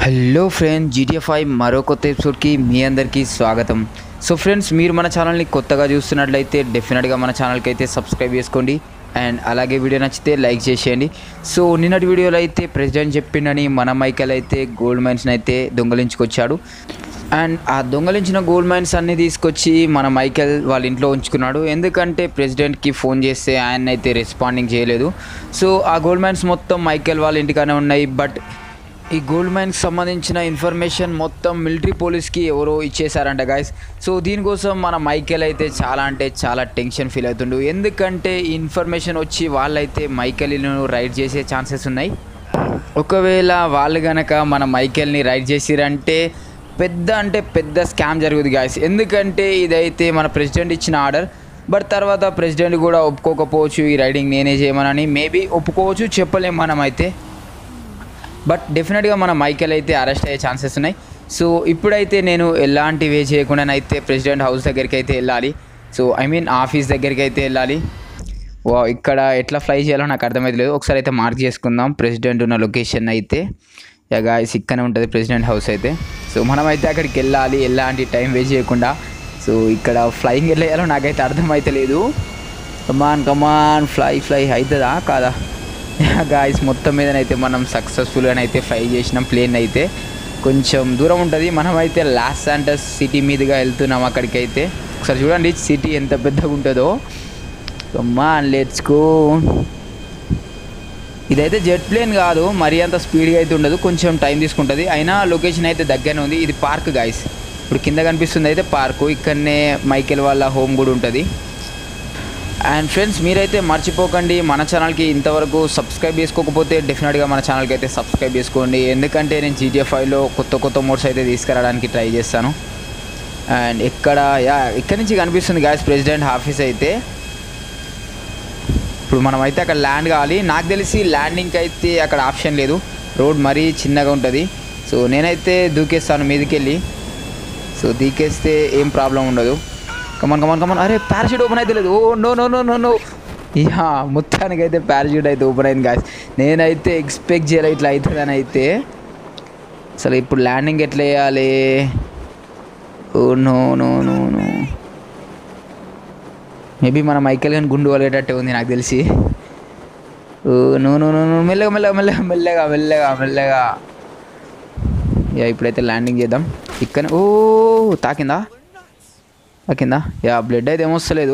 hello friends GTF five మరో కొత్త ఎపిసోడ్కి మీ అందరికీ స్వాగతం సో ఫ్రెండ్స్ మీరు మన ఛానల్ని కొత్తగా చూస్తున్నట్లయితే డెఫినెట్గా మన ఛానల్కి అయితే సబ్స్క్రైబ్ చేసుకోండి అండ్ అలాగే వీడియో నచ్చితే లైక్ చేసేయండి సో నిన్నటి వీడియోలో అయితే ప్రెసిడెంట్ చెప్పిండని మన మైకల్ అయితే గోల్డ్ మైన్స్ని అయితే దొంగలించుకొచ్చాడు అండ్ ఆ దొంగలించిన గోల్డ్ మైన్స్ అన్ని తీసుకొచ్చి మన మైకెల్ వాళ్ళ ఇంట్లో ఉంచుకున్నాడు ఎందుకంటే ప్రెసిడెంట్కి ఫోన్ చేస్తే ఆయన అయితే రెస్పాండింగ్ చేయలేదు సో ఆ గోల్డ్ మైన్స్ మొత్తం మైకెల్ వాళ్ళ ఇంటికానే ఉన్నాయి బట్ ఈ గోల్డ్ మైన్కి సంబంధించిన ఇన్ఫర్మేషన్ మొత్తం మిలిటరీ పోలీస్కి ఎవరో ఇచ్చేసారంట గాయస్ సో దీనికోసం మన మైకెల్ అయితే చాలా అంటే చాలా టెన్షన్ ఫీల్ అవుతుండు ఎందుకంటే ఈ ఇన్ఫర్మేషన్ వచ్చి వాళ్ళైతే మైకెల్ను రైడ్ చేసే ఛాన్సెస్ ఉన్నాయి ఒకవేళ వాళ్ళు గనక మన మైకెల్ని రైడ్ చేసిరంటే పెద్ద అంటే పెద్ద స్కామ్ జరుగుతుంది గాయస్ ఎందుకంటే ఇదైతే మన ప్రెసిడెంట్ ఇచ్చిన ఆర్డర్ బట్ తర్వాత ప్రెసిడెంట్ కూడా ఒప్పుకోకపోవచ్చు ఈ రైడింగ్ నేనే చేయమనని మేబీ ఒప్పుకోవచ్చు చెప్పలేం మనం అయితే బట్ డెఫినెట్గా మన మైకెల్ అయితే అరెస్ట్ అయ్యే ఛాన్సెస్ ఉన్నాయి సో ఇప్పుడైతే నేను ఎలాంటి వే చేయకుండానైతే ప్రెసిడెంట్ హౌస్ దగ్గరికి అయితే వెళ్ళాలి సో ఐ మీన్ ఆఫీస్ దగ్గరికి అయితే వెళ్ళాలి వా ఇక్కడ ఎట్లా ఫ్లై చేయాలో నాకు అర్థమైతలేదు ఒకసారి అయితే మార్క్ చేసుకుందాం ప్రెసిడెంట్ ఉన్న లొకేషన్ అయితే యా గాయస్ ఇక్కడనే ఉంటుంది ప్రెసిడెంట్ హౌస్ అయితే సో మనమైతే అక్కడికి వెళ్ళాలి ఎలాంటి టైం వేస్ట్ చేయకుండా సో ఇక్కడ ఫ్లయింగ్ ఎలా చేయాలో నాకైతే అర్థమైతే లేదు కమాన్ కమాన్ ఫ్లై ఫ్లై అవుతుందా కాదా గాయస్ మొత్తం మీదనైతే మనం సక్సెస్ఫుల్గానైతే ఫ్లై చేసినాం ప్లేన్ అయితే కొంచెం దూరం ఉంటుంది మనమైతే లాస్ శాంటస్ సిటీ మీదుగా వెళ్తున్నాం అక్కడికైతే ఒకసారి చూడండి సిటీ ఎంత పెద్దగా ఉంటుందో కమాన్ లెట్స్ గో ఇదైతే జెట్ ప్లేన్ కాదు మరీ అంత స్పీడ్గా అయితే ఉండదు కొంచెం టైం తీసుకుంటుంది అయినా లొకేషన్ అయితే దగ్గరనే ఉంది ఇది పార్క్ గాయస్ ఇప్పుడు కింద కనిపిస్తుంది అయితే పార్కు ఇక్కడనే మైకెల్ వాళ్ళ హోమ్ కూడా ఉంటుంది అండ్ ఫ్రెండ్స్ మీరైతే మర్చిపోకండి మన ఛానల్కి ఇంతవరకు సబ్స్క్రైబ్ చేసుకోకపోతే డెఫినెట్గా మన ఛానల్కి అయితే సబ్స్క్రైబ్ చేసుకోండి ఎందుకంటే నేను జీటీఎఫ్ ఫైవ్లో కొత్త కొత్త మోడ్స్ అయితే తీసుకురావడానికి ట్రై చేస్తాను అండ్ ఇక్కడ యా ఇక్కడ నుంచి కనిపిస్తుంది గాయస్ ప్రెసిడెంట్ ఆఫీస్ అయితే ఇప్పుడు మనం అయితే అక్కడ ల్యాండ్ కావాలి నాకు తెలిసి ల్యాండింగ్కి అయితే అక్కడ ఆప్షన్ లేదు రోడ్ మరీ చిన్నగా ఉంటుంది సో నేనైతే దూకేస్తాను మీదకి వెళ్ళి సో దూకేస్తే ఏం ప్రాబ్లం ఉండదు కమన్ కమన్ కమన్ అరే పారాషూట్ ఓపెన్ అయితే లేదు oh no no no no no ya మొత్తానికి అయితే పారాషూట్ అయితే ఓపెన్ అయింది గాయస్ నేనైతే ఎక్స్పెక్ట్ చేయాలి ఇట్లా అవుతుందని అయితే అసలు ఇప్పుడు ల్యాండింగ్ ఎట్లా వేయాలి oh no no no no maybe మన మైకెల్ కానీ గుండు వలిగేటట్టే ఉంది నాకు తెలిసి oh no no no no మెల్లగా మెల్లగా మెల్లగా మెల్లగా మెల్లగా మెల్లగా యా ఇప్పుడైతే ల్యాండింగ్ చేద్దాం ఇక్కడ ఓ తాకిందా తాకిందా యా బ్లడ్ అయితే ఏమొస్తలేదు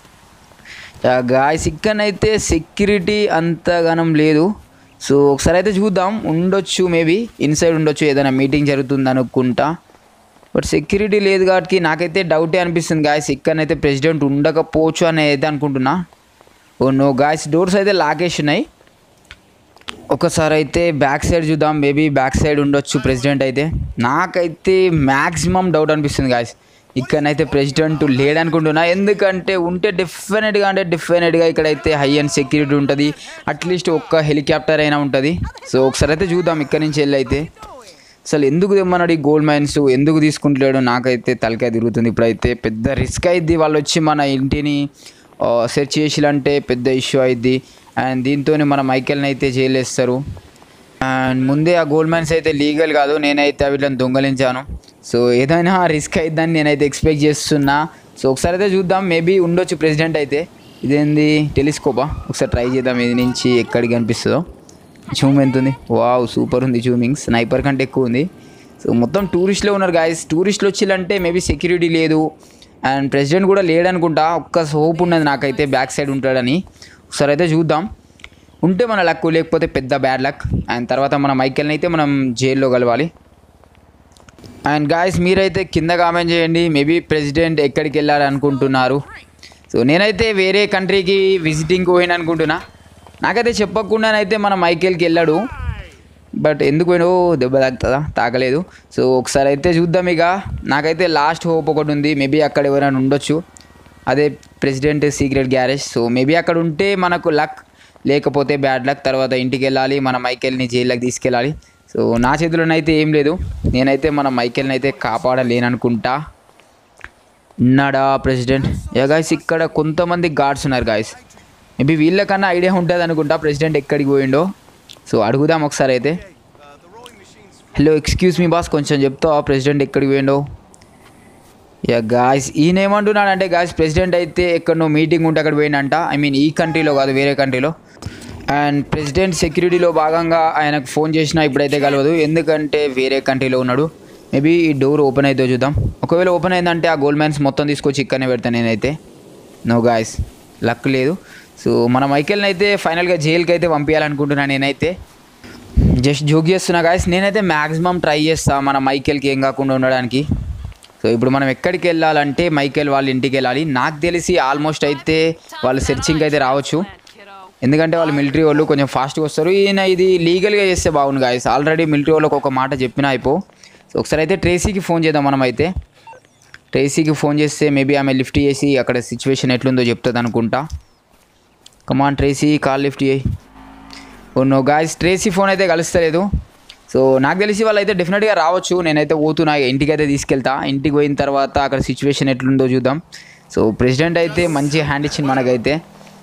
యా గాయస్ ఇక్కడనైతే సెక్యూరిటీ అంతగానం లేదు సో ఒకసారి అయితే చూద్దాం ఉండొచ్చు మేబీ ఇన్సైడ్ ఉండొచ్చు ఏదైనా మీటింగ్ జరుగుతుంది అనుకుంటా బట్ సెక్యూరిటీ లేదు కాబట్టి నాకైతే డౌటే అనిపిస్తుంది గాయస్ ఇక్కడనైతే ప్రెసిడెంట్ ఉండకపోవచ్చు అని అయితే అనుకుంటున్నా ఓ నో గాయస్ డోర్స్ అయితే లాకేసి ఉన్నాయి ఒకసారి అయితే బ్యాక్ సైడ్ చూద్దాం మేబీ బ్యాక్ సైడ్ ఉండొచ్చు ప్రెసిడెంట్ అయితే నాకైతే మ్యాక్సిమం డౌట్ అనిపిస్తుంది గాయస్ ఇక్కడనైతే ప్రెసిడెంట్ లేడనుకుంటున్నా ఎందుకంటే ఉంటే డెఫినెట్గా అంటే డెఫినెట్గా ఇక్కడైతే హై అండ్ సెక్యూరిటీ ఉంటుంది అట్లీస్ట్ ఒక్క హెలికాప్టర్ అయినా ఉంటుంది సో ఒకసారి అయితే చూద్దాం ఇక్కడ నుంచి వెళ్ళి అయితే అసలు ఎందుకు తెమ్మన్నాడు ఈ గోల్డ్ మైన్స్ ఎందుకు తీసుకుంటలేడు నాకైతే తలకాయ తిరుగుతుంది ఇప్పుడైతే పెద్ద రిస్క్ అయింది వాళ్ళు వచ్చి మన ఇంటిని సెర్చ్ చేసిలంటే పెద్ద ఇష్యూ అయింది అండ్ దీంతో మన మైకెల్ని అయితే జైలేస్తారు అండ్ ముందే ఆ గోల్డ్ మైన్స్ అయితే లీగల్ కాదు నేనైతే వీళ్ళని దొంగలించాను సో ఏదైనా రిస్క్ అయిద్దని నేనైతే ఎక్స్పెక్ట్ చేస్తున్నా సో ఒకసారి అయితే చూద్దాం మేబీ ఉండొచ్చు ప్రెసిడెంట్ అయితే ఇదేంది టెలిస్కోపా ఒకసారి ట్రై చేద్దాం ఇది నుంచి ఎక్కడికి కనిపిస్తుందో జూమ్ ఎంత ఉంది వావ్ సూపర్ ఉంది జూమింగ్ స్నైపర్ కంటే ఎక్కువ ఉంది సో మొత్తం టూరిస్ట్లో ఉన్నారు గాయస్ టూరిస్టులు వచ్చిందంటే మేబీ సెక్యూరిటీ లేదు అండ్ ప్రెసిడెంట్ కూడా లేడనుకుంటా ఒక్క హోప్ ఉన్నది నాకైతే బ్యాక్ సైడ్ ఉంటాడని ఒకసారి అయితే చూద్దాం ఉంటే మన లక్ లేకపోతే పెద్ద బ్యాడ్ లక్ అండ్ తర్వాత మన మైకెల్ని అయితే మనం జైల్లో కలవాలి అండ్ గాయస్ మీరైతే కింద కామెంట్ చేయండి మేబీ ప్రెసిడెంట్ ఎక్కడికి వెళ్ళాలి అనుకుంటున్నారు సో నేనైతే వేరే కంట్రీకి విజిటింగ్కి పోయిన అనుకుంటున్నా నాకైతే చెప్పకుండానైతే మన మైకేల్కి వెళ్ళాడు బట్ ఎందుకు పోయినో దెబ్బ తాకుతుందా తాకలేదు సో ఒకసారి అయితే చూద్దాం ఇక నాకైతే లాస్ట్ హోప్ ఒకటి ఉంది మేబీ అక్కడ ఎవరైనా ఉండొచ్చు అదే president secret garage so maybe అక్కడ ఉంటే మనకు లక్ లేకపోతే బ్యాడ్ లక్ తర్వాత ఇంటికి వెళ్ళాలి మన మైకేల్ని జైల్లోకి తీసుకెళ్ళాలి సో నా చేతిలోనైతే ఏం లేదు నేనైతే మన మైకేల్ని అయితే కాపాడలేననుకుంటా ఉన్నాడా ప్రెసిడెంట్ యా గాయస్ ఇక్కడ కొంతమంది గార్డ్స్ ఉన్నారు గాయస్ మేబీ వీళ్ళకన్నా ఐడియా ఉంటుంది అనుకుంటా ప్రెసిడెంట్ ఎక్కడికి పోయిండో సో అడుగుదాం ఒకసారి అయితే హలో ఎక్స్క్యూజ్ మీ బాస్ కొంచెం చెప్తావా ప్రెసిడెంట్ ఎక్కడికి పోయిండో యా గాయస్ ఈయన ఏమంటున్నాడు అంటే గాయస్ ప్రెసిడెంట్ అయితే ఎక్కడనో మీటింగ్ ఉంటే అక్కడ పోయిండంట ఐ మీన్ ఈ కంట్రీలో కాదు వేరే కంట్రీలో అండ్ ప్రెసిడెంట్ సెక్యూరిటీలో భాగంగా ఆయనకు ఫోన్ చేసినా ఇప్పుడైతే కలవదు ఎందుకంటే వేరే కంట్రీలో ఉన్నాడు మేబీ ఈ డోర్ ఓపెన్ అయితే చూద్దాం ఒకవేళ ఓపెన్ అయిందంటే ఆ గోల్డ్ మ్యాన్స్ మొత్తం తీసుకొచ్చి ఇక్కడనే పెడతాను నేనైతే నో గాయస్ లక్ లేదు సో మన మైకేల్ని అయితే ఫైనల్గా జైలుకి అయితే పంపించాలనుకుంటున్నాను నేనైతే జస్ట్ జోక్ చేస్తున్నా గాయస్ నేనైతే మ్యాక్సిమం ట్రై చేస్తా మన మైకేల్కి ఏం కాకుండా ఉండడానికి సో ఇప్పుడు మనం ఎక్కడికి వెళ్ళాలంటే మైకేల్ వాళ్ళ ఇంటికి వెళ్ళాలి నాకు తెలిసి ఆల్మోస్ట్ అయితే వాళ్ళు సెర్చింగ్ అయితే రావచ్చు ఎందుకంటే వాళ్ళు మిలిటరీ వాళ్ళు కొంచెం ఫాస్ట్గా వస్తారు ఈయన ఇది లీగల్గా చేస్తే బాగుంది గాయస్ ఆల్రెడీ మిలిటరీ వాళ్ళకి ఒక మాట చెప్పిన అయిపో సో ఒకసారి అయితే ట్రేసీకి ఫోన్ చేద్దాం మనం అయితే ట్రేసీకి ఫోన్ చేస్తే మేబీ ఆమె లిఫ్ట్ చేసి అక్కడ సిచ్యువేషన్ ఎట్లుందో చెప్తుంది అనుకుంటా కమాన్ ట్రేసీ కాల్ లిఫ్ట్ చేయి oh no guys Tracy phone అయితే కలుస్తలేదు సో నాకు తెలిసి వాళ్ళు అయితే డెఫినెట్గా రావచ్చు నేనైతే పోతున్నా ఇంటికి అయితే తీసుకెళ్తా ఇంటికి పోయిన తర్వాత అక్కడ సిచ్యువేషన్ ఎట్లుందో చూద్దాం సో ప్రెసిడెంట్ అయితే మంచి హ్యాండ్ ఇచ్చింది మనకైతే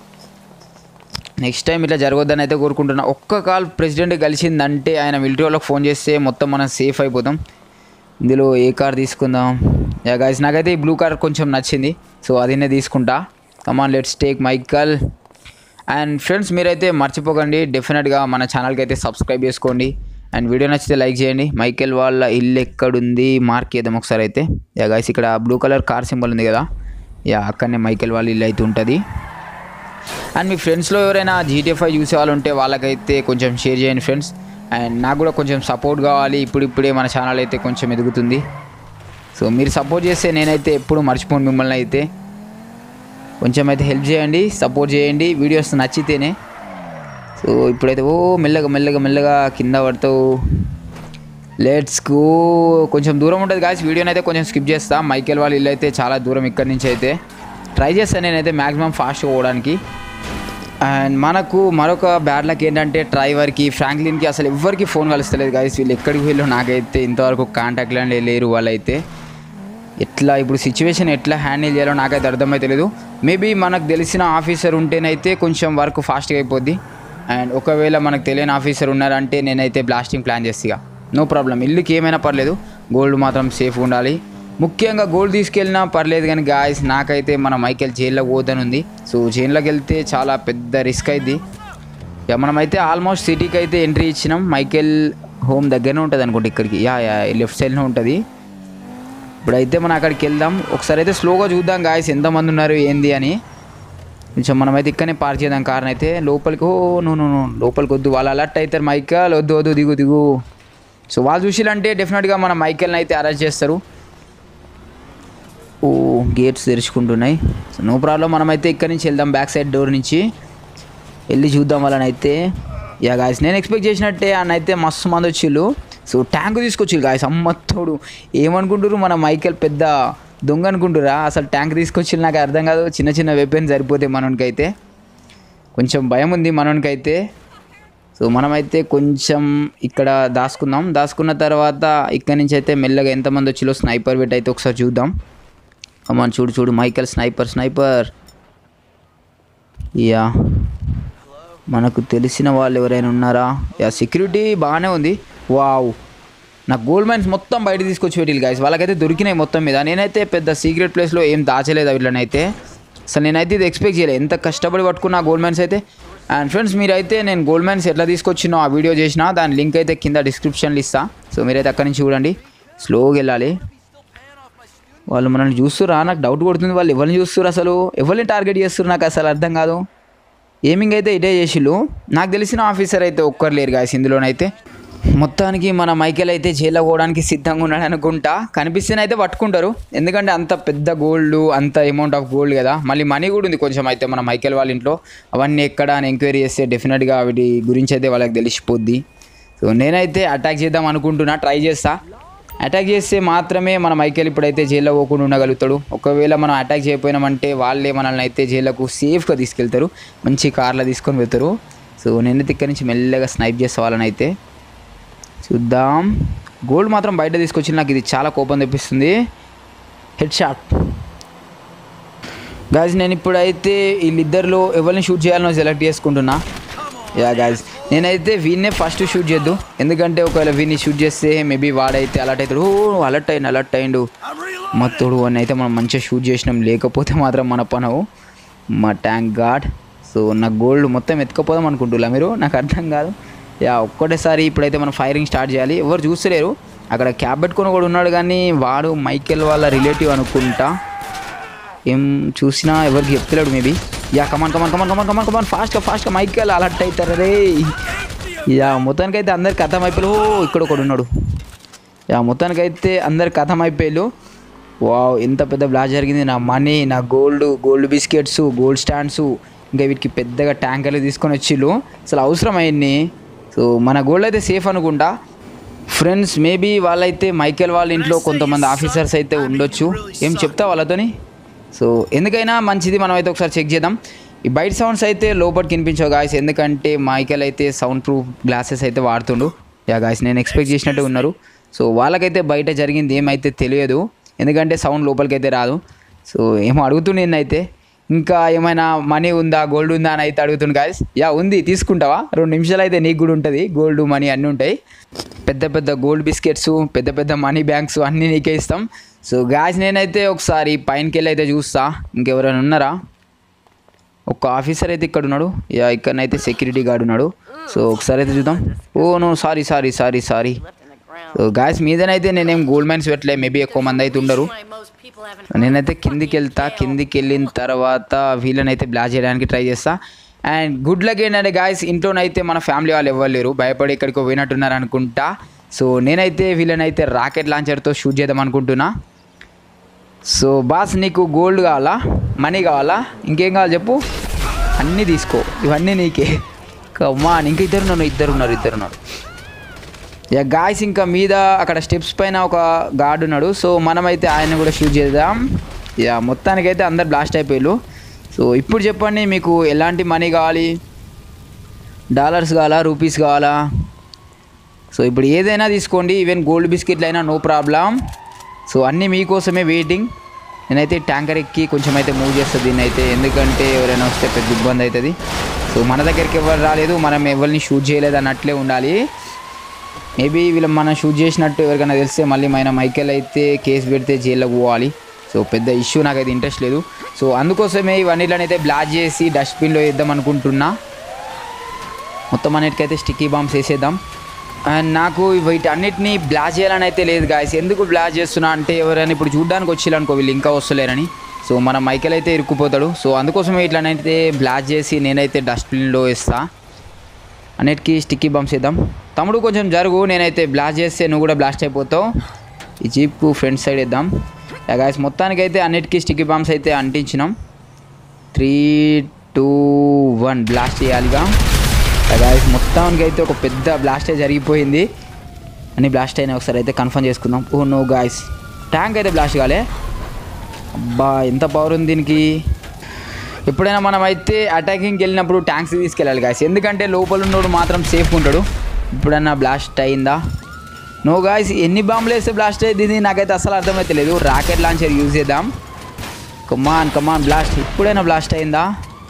నెక్స్ట్ టైం ఇట్లా జరగొద్దని అయితే కోరుకుంటున్నా ఒక్క కాల్ ప్రెసిడెంట్ కలిసిందంటే ఆయన మిలిటరీ వాళ్ళకి ఫోన్ చేస్తే మొత్తం మనం సేఫ్ అయిపోతాం ఇందులో ఏ కార్ తీసుకుందాం యా గాయస్ నాకైతే ఈ బ్లూ కార్ కొంచెం నచ్చింది సో అదినే తీసుకుంటా come on let's take Michael and friends మీరైతే మర్చిపోకండి డెఫినెట్గా మన ఛానల్కి అయితే సబ్స్క్రైబ్ చేసుకోండి అండ్ వీడియో నచ్చితే లైక్ చేయండి మైకేల్ వాళ్ళ ఇల్లు ఎక్కడుంది మార్క్ చేద్దాం ఒకసారి అయితే యా గాయస్ ఇక్కడ బ్లూ కలర్ కార్ సింబల్ ఉంది కదా యా అక్కడనే మైకేల్ వాళ్ళ ఇల్లు అయితే ఉంటుంది అండ్ మీ ఫ్రెండ్స్లో ఎవరైనా జీటీ ఫైవ్ చూసే వాళ్ళు ఉంటే వాళ్ళకైతే కొంచెం షేర్ చేయండి ఫ్రెండ్స్ అండ్ నాకు కూడా కొంచెం సపోర్ట్ కావాలి ఇప్పుడిప్పుడే మన ఛానల్ అయితే కొంచెం ఎదుగుతుంది సో మీరు సపోర్ట్ చేస్తే నేనైతే ఎప్పుడు మర్చిపోను మిమ్మల్ని అయితే కొంచెం అయితే హెల్ప్ చేయండి సపోర్ట్ చేయండి వీడియోస్ నచ్చితేనే సో ఇప్పుడైతే ఓ మెల్లగా మెల్లగా మెల్లగా కింద పడతావు లెట్స్ గో కొంచెం దూరం ఉంటుంది కాదు వీడియోని అయితే కొంచెం స్కిప్ చేస్తా మైకేల్ వాళ్ళ ఇల్లు అయితే చాలా దూరం ఇక్కడి నుంచి అయితే ట్రై చేస్తాను నేనైతే మ్యాక్సిమం ఫాస్ట్గా పోవడానికి అండ్ మనకు మరొక బ్యాడ్ లక్ ఏంటంటే డ్రైవర్కి ఫ్రాంక్లిన్కి అసలు ఎవ్వరికి ఫోన్ కలుస్తలేదు గాయస్ వీళ్ళు ఎక్కడికి వెళ్ళో నాకైతే ఇంతవరకు కాంటాక్ట్లో లేరు వాళ్ళైతే ఎట్లా ఇప్పుడు సిచ్యువేషన్ ఎట్లా హ్యాండిల్ చేయాలో నాకైతే అర్థమైతే లేదు మేబీ మనకు తెలిసిన ఆఫీసర్ ఉంటేనైతే కొంచెం వర్క్ ఫాస్ట్గా అయిపోద్ది అండ్ ఒకవేళ మనకు తెలియని ఆఫీసర్ ఉన్నారంటే నేనైతే బ్లాస్టింగ్ ప్లాన్ చేస్తా నో ప్రాబ్లం ఇల్లుకి ఏమైనా పర్లేదు గోల్డ్ మాత్రం సేఫ్గా ఉండాలి ముఖ్యంగా గోల్డ్ తీసుకెళ్ళినా పర్లేదు కానీ గాయస్ నాకైతే మన మైకేల్ జైల్లో పోదని ఉంది సో జైల్లోకి వెళ్తే చాలా పెద్ద రిస్క్ అయింది ఇక మనమైతే ఆల్మోస్ట్ సిటీకి అయితే ఎంట్రీ ఇచ్చినాం మైకేల్ హోమ్ దగ్గరనే ఉంటుంది అనుకుంటా ఇక్కడికి యా యా లెఫ్ట్ సైడ్లో ఉంటుంది ఇప్పుడైతే మనం అక్కడికి వెళ్దాం ఒకసారి అయితే స్లోగా చూద్దాం గాయస్ ఎంతమంది ఉన్నారు ఏంది అని కొంచెం మనమైతే ఇక్కడనే పార్క్ చేద్దాం కార్ని అయితే లోపలికి ఓ నో నో నో లోపలికి వద్దు వాళ్ళు అలర్ట్ అవుతారు మైకేల్ వద్దు వద్దు దిగు దిగు సో వాళ్ళు చూసిలంటే డెఫినెట్గా మన మైకేల్ని అయితే అరెస్ట్ చేస్తారు ఓ గేట్స్ తెరుచుకుంటున్నాయి సో నో ప్రాబ్లం మనమైతే ఇక్కడి నుంచి వెళ్దాం బ్యాక్ సైడ్ డోర్ నుంచి వెళ్ళి చూద్దాం వాళ్ళని అయితే యా గాయస్ నేను ఎక్స్పెక్ట్ చేసినట్టే ఆయన అయితే మస్తు మంది వచ్చిళ్ళు సో ట్యాంక్ తీసుకొచ్చి గాయస్ అమ్మత్తోడు ఏమనుకుంటారు మన మైకేల్ పెద్ద దొంగ అనుకుంటురా అసలు ట్యాంక్ తీసుకొచ్చి నాకు అర్థం కాదు చిన్న చిన్న వెపన్ సరిపోతాయి మనోనికైతే కొంచెం భయం ఉంది మనోనికైతే సో మనమైతే కొంచెం ఇక్కడ దాచుకుందాం దాచుకున్న తర్వాత ఇక్కడి నుంచి అయితే మెల్లగా ఎంతమంది వచ్చిలో స్నైపర్ పెట్టి అయితే ఒకసారి చూద్దాం అమ్మ చూడు చూడు మైకేల్ స్నైపర్ స్నైపర్ యా మనకు తెలిసిన వాళ్ళు ఎవరైనా ఉన్నారా యా సెక్యూరిటీ బాగానే ఉంది వావ్ నా గోల్డ్ మైన్స్ మొత్తం బయట తీసుకొచ్చి పెట్టిల్లు గాయస్ వాళ్ళకైతే దొరికినాయి మొత్తం మీద నేనైతే పెద్ద సీక్రెట్ ప్లేస్లో ఏం దాచలేదు వీళ్ళనైతే అసలు నేనైతే ఇది ఎక్స్పెక్ట్ చేయలేదు ఎంత కష్టపడి పట్టుకున్న గోల్డ్ మైన్స్ అయితే అండ్ ఫ్రెండ్స్ మీరైతే నేను గోల్డ్ మైన్స్ ఎట్లా తీసుకొచ్చినో ఆ వీడియో చేసిన దాని లింక్ అయితే కింద డిస్క్రిప్షన్లో ఇస్తా సో మీరైతే అక్కడి నుంచి చూడండి స్లోగా వెళ్ళాలి వాళ్ళు మనల్ని చూస్తురా నాకు డౌట్ కొడుతుంది వాళ్ళు ఎవరిని చూస్తున్నారు అసలు ఎవరిని టార్గెట్ చేస్తున్నారు నాకు అసలు అర్థం కాదు ఏమింగ్ అయితే ఇటే చేసిళ్ళు నాకు తెలిసిన ఆఫీసర్ అయితే ఒక్కరు లేరు గాయస్ ఇందులోనైతే మొత్తానికి మన మైకేల్ అయితే జైల్లో పోవడానికి సిద్ధంగా ఉన్నాడు అనుకుంటా కనిపిస్తేనైతే పట్టుకుంటారు ఎందుకంటే అంత పెద్ద గోల్డ్ అంత అమౌంట్ ఆఫ్ గోల్డ్ కదా మళ్ళీ మనీ కూడా ఉంది కొంచెం అయితే మన మైకేల్ వాళ్ళ ఇంట్లో అవన్నీ ఎక్కడ అని ఎంక్వైరీ చేస్తే డెఫినెట్గా వీటి గురించి అయితే వాళ్ళకి తెలిసిపోద్ది సో నేనైతే అటాక్ చేద్దాం అనుకుంటున్నా ట్రై చేస్తా అటాక్ చేస్తే మాత్రమే మన మైకేల్ ఇప్పుడైతే జైల్లో పోకుండా ఉండగలుగుతాడు ఒకవేళ మనం అటాక్ చేయకపోయినామంటే వాళ్ళే మనల్ని అయితే జైల్లోకి సేఫ్గా తీసుకెళ్తారు మంచి కార్లో తీసుకొని వెళ్తారు సో నేనైతే ఇక్కడి నుంచి మెల్లగా స్నైప్ చేసే వాళ్ళని అయితే చూద్దాం గోల్డ్ మాత్రం బయట తీసుకొచ్చి నాకు ఇది చాలా కోపం తెప్పిస్తుంది హెడ్ షాట్ గాయస్ నేను ఇప్పుడైతే వీళ్ళిద్దరిలో ఎవరిని షూట్ చేయాలనో సెలెక్ట్ చేసుకుంటున్నా యా గాయస్ నేనైతే వీన్నే ఫస్ట్ షూట్ చేద్దు ఎందుకంటే ఒకవేళ వీన్ని షూట్ చేస్తే మేబీ వాడైతే అలర్ట్ అవుతాడు ఓ అలర్ట్ అయిండు అలర్ట్ అయిండు మత్తోడు అని అయితే మనం మంచిగా షూట్ చేసినాం లేకపోతే మాత్రం మన పనవు మా ట్యాంక్ గార్డ్ సో నా గోల్డ్ మొత్తం ఎత్తుకపోదాం అనుకుంటున్నా మీరు నాకు అర్థం కాదు యా ఒక్కటేసారి ఇప్పుడైతే మనం ఫైరింగ్ స్టార్ట్ చేయాలి ఎవరు చూస్తలేరు అక్కడ క్యాబ్ పెట్టుకొని కూడా ఉన్నాడు కానీ వాడు మైకెల్ వాళ్ళ రిలేటివ్ అనుకుంటా ఏం చూసినా ఎవరికి చెప్తలేడు మేబీ యా కమాన్ కమాన్ కమాన్ కమాన్ కమాన్ కమాన్ ఫాస్ట్గా ఫాస్ట్గా మైకెల్ అలర్ట్ అవుతారు రే యా మొత్తానికైతే అందరికి అర్థం అయిపోయి ఓ ఇక్కడ ఒకడు ఉన్నాడు యా మొత్తానికైతే అందరికి అర్థం అయిపోయారు వావ్ ఎంత పెద్ద బ్లాస్ట్ జరిగింది నా మనీ నా gold gold biscuits gold stands ఇంకా వీటికి పెద్దగా ట్యాంకర్లు తీసుకొని వచ్చిళ్ళు అసలు అవసరం అయింది సో మన గోల్డ్ అయితే సేఫ్ అనుకుంటా ఫ్రెండ్స్ మేబీ వాళ్ళైతే మైకేల్ వాళ్ళ ఇంట్లో కొంతమంది ఆఫీసర్స్ అయితే ఉండొచ్చు ఏం చెప్తా వాళ్ళతోని సో ఎందుకైనా మంచిది మనం అయితే ఒకసారి చెక్ చేద్దాం ఈ బయట సౌండ్స్ అయితే లోపలికి వినిపించవు గాయస్ ఎందుకంటే మైకేల్ అయితే సౌండ్ ప్రూఫ్ గ్లాసెస్ అయితే వాడుతుండు యా గాయస్ నేను ఎక్స్పెక్ట్ చేసినట్టు ఉన్నారు సో వాళ్ళకైతే బయట జరిగింది ఏమైతే తెలియదు ఎందుకంటే సౌండ్ లోపలికి అయితే రాదు సో ఏమో అడుగుతుండే అయితే ఇంకా ఏమైనా మనీ ఉందా గోల్డ్ ఉందా అని అయితే అడుగుతుంది గాయస్ యా ఉంది తీసుకుంటావా రెండు నిమిషాలు అయితే నీకు కూడా ఉంటుంది గోల్డ్ మనీ అన్నీ ఉంటాయి పెద్ద పెద్ద గోల్డ్ బిస్కెట్స్ పెద్ద పెద్ద మనీ బ్యాంక్స్ అన్నీ నీకే ఇస్తాం సో గాయస్ నేనైతే ఒకసారి పైనకి వెళ్ళి అయితే చూస్తా ఇంకెవరైనా ఉన్నారా ఒక ఆఫీసర్ అయితే ఇక్కడ ఉన్నాడు యా ఇక్కడనైతే సెక్యూరిటీ గార్డ్ ఉన్నాడు సో ఒకసారి అయితే చూద్దాం oh no sorry sorry sorry sorry so guys మీదనైతే నేనేం గోల్డ్ మైన్స్ పెట్టలే మేబీ ఎక్కువ మంది అయితే ఉండరు నేనైతే కిందికి వెళ్తా కిందికి వెళ్ళిన తర్వాత వీళ్ళనైతే బ్లాస్ట్ చేయడానికి ట్రై చేస్తా అండ్ గుడ్ లక్ ఏంటంటే గాయస్ ఇంట్లోనైతే మన ఫ్యామిలీ వాళ్ళు ఎవరు లేరు భయపడి ఎక్కడికో పోయినట్టున్నారు అనుకుంటా సో నేనైతే వీళ్ళనైతే రాకెట్ లాంచర్తో షూట్ చేద్దాం అనుకుంటున్నా సో బాస్ నీకు గోల్డ్ కావాలా మనీ కావాలా ఇంకేం కావాలి చెప్పు అన్నీ తీసుకో ఇవన్నీ నీకే కమ్మా ఇంకా ఇద్దరు ఉన్నారు ఇద్దరు ఉన్నారు ఇద్దరు ఉన్నారు యా గాయస్ ఇంకా మీద అక్కడ స్టెప్స్ పైన ఒక గార్డ్ ఉన్నాడు సో మనమైతే ఆయన కూడా షూట్ చేద్దాం యా మొత్తానికైతే అందరు బ్లాస్ట్ అయిపోయారు సో ఇప్పుడు చెప్పండి మీకు ఎలాంటి మనీ కావాలి డాలర్స్ కావాలా రూపీస్ కావాలా సో ఇప్పుడు ఏదైనా తీసుకోండి ఈవెన్ గోల్డ్ బిస్కెట్లు అయినా నో ప్రాబ్లం సో అన్నీ మీకోసమే వెయిటింగ్ నేనైతే ట్యాంకర్ ఎక్కి కొంచెం అయితే మూవ్ చేస్తుంది దీన్ని అయితే ఎందుకంటే ఎవరైనా వస్తే పెద్ద ఇబ్బంది అవుతుంది సో మన దగ్గరికి ఎవరు రాలేదు మనం ఎవరిని షూట్ చేయలేదు అన్నట్లే ఉండాలి మేబీ వీళ్ళు మనం షూట్ చేసినట్టు ఎవరికైనా తెలిస్తే మళ్ళీ మన మైకెల్ అయితే కేసు పెడితే జైల్లోకి పోవాలి సో పెద్ద ఇష్యూ నాకైతే ఇంట్రెస్ట్ లేదు సో అందుకోసమే ఇవన్నీలనైతే బ్లాస్ట్ చేసి డస్ట్బిన్లో వేద్దాం అనుకుంటున్నా మొత్తం అన్నిటికైతే స్టిక్కీ బాంబ్స్ వేసేద్దాం అండ్ నాకు వీటి అన్నిటిని బ్లాస్ట్ చేయాలని అయితే లేదు గాయస్ ఎందుకు బ్లాస్ట్ చేస్తున్నా అంటే ఎవరైనా ఇప్పుడు చూడడానికి వచ్చిల్లనుకో వీళ్ళు ఇంకా వస్తలేరని సో మన మైకెల్ అయితే ఇరుక్కుపోతాడు సో అందుకోసమే ఇట్లనైతే బ్లాస్ట్ చేసి నేనైతే డస్ట్బిన్లో వేస్తా అన్నిటికీ స్టిక్కీ బంప్స్ వేద్దాం తమ్ముడు కొంచెం జరుగు నేనైతే బ్లాస్ట్ చేస్తే నువ్వు కూడా బ్లాస్ట్ అయిపోతావు ఈ జీప్కు ఫ్రంట్ సైడ్ వేద్దాం గాయస్ మొత్తానికైతే అన్నిటికీ స్టిక్కీ బాంబ్స్ అయితే అంటించినాం త్రీ టూ వన్ బ్లాస్ట్ చేయాలిగా గాయస్ మొత్తానికి అయితే ఒక పెద్ద బ్లాస్టే జరిగిపోయింది అన్ని బ్లాస్ట్ అయినా ఒకసారి అయితే కన్ఫర్మ్ చేసుకుందాం ఓ నో గాయస్ ట్యాంక్ అయితే బ్లాస్ట్ కాలే అబ్బా ఎంత పవర్ ఉంది దీనికి ఎప్పుడైనా మనం అయితే అటాకింగ్కి వెళ్ళినప్పుడు ట్యాంక్స్ తీసుకెళ్ళాలి గాయస్ ఎందుకంటే లోపల ఉన్నోడు మాత్రం సేఫ్ ఉంటాడు ఇప్పుడన్నా బ్లాస్ట్ అయిందా నో గాయస్ ఎన్ని బాంబులు వేస్తే బ్లాస్ట్ అయ్యింది నాకైతే అసలు అర్థమైతే లేదు రాకెట్ లాంచర్ యూజ్ చేద్దాం కమాన్ కమాన్ బ్లాస్ట్ ఇప్పుడైనా బ్లాస్ట్ అయిందా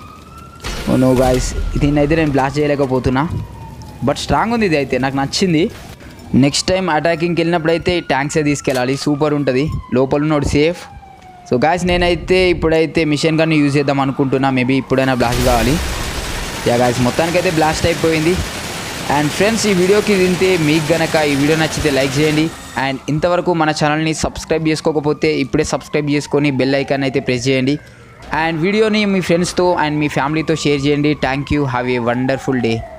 ఓ నో గాయస్ దీన్ని అయితే నేను బ్లాస్ట్ చేయలేకపోతున్నా బట్ స్ట్రాంగ్ ఉంది ఇది అయితే నాకు నచ్చింది నెక్స్ట్ టైం అటాకింగ్కి వెళ్ళినప్పుడు అయితే ట్యాంక్సే తీసుకెళ్ళాలి సూపర్ ఉంటుంది లోపల ఉన్నోడు సేఫ్ సో గాయస్ నేనైతే ఇప్పుడైతే మిషన్ గన్ యూజ్ చేద్దాం అనుకుంటున్నా మేబీ ఇప్పుడైనా బ్లాస్ట్ కావాలి యా గాయస్ మొత్తానికైతే బ్లాస్ట్ అయిపోయింది అండ్ ఫ్రెండ్స్ ఈ వీడియోకి తింటే మీకు గనక ఈ వీడియో నచ్చితే లైక్ చేయండి అండ్ ఇంతవరకు మన ఛానల్ని సబ్స్క్రైబ్ చేసుకోకపోతే ఇప్పుడే సబ్స్క్రైబ్ చేసుకొని బెల్ ఐకాన్ అయితే ప్రెస్ చేయండి అండ్ వీడియోని మీ ఫ్రెండ్స్తో అండ్ మీ ఫ్యామిలీతో షేర్ చేయండి thank you have a wonderful day